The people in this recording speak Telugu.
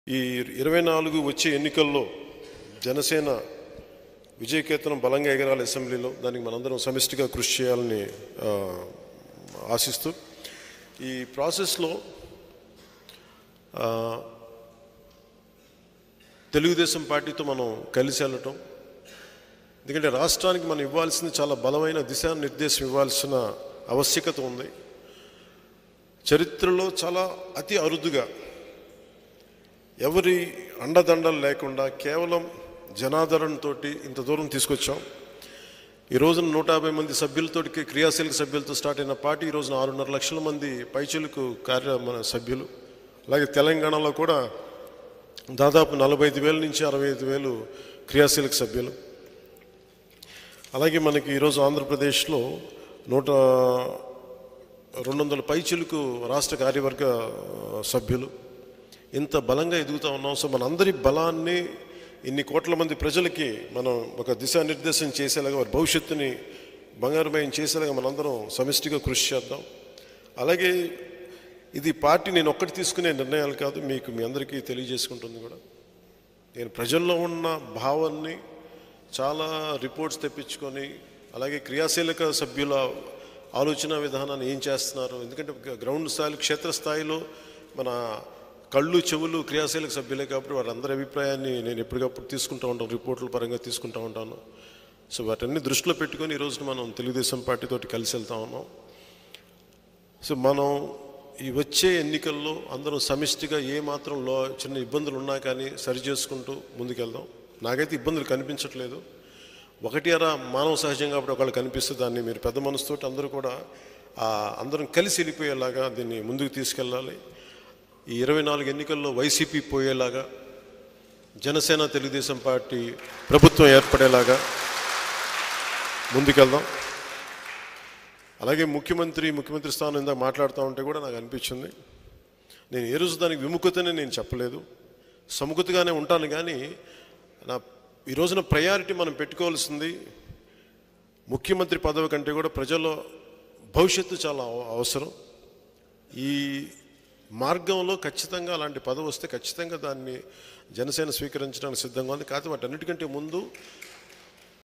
ఈ ఇరవై నాలుగు వచ్చే ఎన్నికల్లో జనసేన విజయకేతనం బలంగా ఎగరాలి అసెంబ్లీలో దానికి మనందరం సమిష్టిగా కృషి చేయాలని ఆ, ఆశిస్తూ ఈ ప్రాసెస్లో ఆ, తెలుగుదేశం పార్టీతో మనం కలిసి వెళ్ళటం ఎందుకంటే రాష్ట్రానికి మనం ఇవ్వాల్సింది చాలా బలమైన దిశానిర్దేశం ఇవ్వాల్సిన ఆవశ్యకత ఉంది చరిత్రలో చాలా అతి అరుదుగా ఎవరి అండదండలు లేకుండా కేవలం జనాదరణతో ఇంత దూరం తీసుకొచ్చాం ఈ రోజున నూట యాభై మంది సభ్యులతోటి క్రియాశీలక సభ్యులతో స్టార్ట్ అయిన పార్టీ ఈ రోజున ఆరున్నర లక్షల మంది పైచలకు కార్య మన సభ్యులు అలాగే తెలంగాణలో కూడా దాదాపు నలభై ఐదు వేల నుంచి అరవై ఐదు వేలు క్రియాశీలక సభ్యులు అలాగే మనకి ఈరోజు ఆంధ్రప్రదేశ్లో నూట రెండు వందల పైచిలకు రాష్ట్ర కార్యవర్గ ఆ, సభ్యులు ఇంత బలంగా ఎదుగుతూ ఉన్నాం సో మనందరి బలాన్ని ఇన్ని కోట్ల మంది ప్రజలకి మనం ఒక దిశానిర్దేశం చేసేలాగా వారి భవిష్యత్తుని బంగారుమయం చేసేలాగా మనందరం సమిష్టిగా కృషి చేద్దాం అలాగే ఇది పార్టీ నేను ఒక్కటి తీసుకునే నిర్ణయాలు కాదు మీకు మీ అందరికీ తెలియజేసుకుంటుంది కూడా నేను ప్రజల్లో ఉన్న భావాన్ని చాలా రిపోర్ట్స్ తెప్పించుకొని అలాగే క్రియాశీలక సభ్యుల ఆలోచన విధానాన్ని ఏం చేస్తున్నారు ఎందుకంటే గ్రౌండ్ స్థాయిలో క్షేత్రస్థాయిలో మన కళ్ళు చెవులు క్రియాశీలక సభ్యులే కాబట్టి వాళ్ళందరి అభిప్రాయాన్ని నేను ఎప్పటికప్పుడు తీసుకుంటూ ఉంటాను రిపోర్టుల పరంగా తీసుకుంటూ ఉంటాను సో వాటన్ని దృష్టిలో పెట్టుకొని ఈరోజు మనం తెలుగుదేశం పార్టీతోటి కలిసి వెళ్తా ఉన్నాం సో మనం ఈ వచ్చే ఎన్నికల్లో అందరం సమిష్టిగా ఏ మాత్రం లో చిన్న ఇబ్బందులు ఉన్నా కానీ సరి చేసుకుంటూ ముందుకెళ్దాం నాకైతే ఇబ్బందులు కనిపించట్లేదు ఒకటి అరా మానవ సహజం కాబట్టి ఒకళ్ళు కనిపిస్తే దాన్ని మీరు పెద్ద మనసుతోటి అందరూ కూడా ఆ, అందరం కలిసి వెళ్ళిపోయేలాగా దీన్ని ముందుకు తీసుకెళ్ళాలి ఈ ఇరవై నాలుగు ఎన్నికల్లో వైసీపీ పోయేలాగా జనసేన తెలుగుదేశం పార్టీ ప్రభుత్వం ఏర్పడేలాగా ముందుకెళ్దాం అలాగే ముఖ్యమంత్రి ముఖ్యమంత్రి స్థానం ఇందాక మాట్లాడుతూ ఉంటే కూడా నాకు అనిపించింది నేను ఏ రోజు దానికి విముఖతనే నేను చెప్పలేదు సముఖతగానే ఉంటాను కానీ నా ఈ రోజున ప్రయారిటీ మనం పెట్టుకోవాల్సింది ముఖ్యమంత్రి పదవి కంటే కూడా ప్రజల భవిష్యత్తు చాలా అవ- అవసరం ఈ మార్గంలో ఖచ్చితంగా అలాంటి పదవి వస్తే ఖచ్చితంగా దాన్ని జనసేన స్వీకరించడానికి సిద్ధంగా ఉంది కాకపోతే వాటన్నిటికంటే ముందు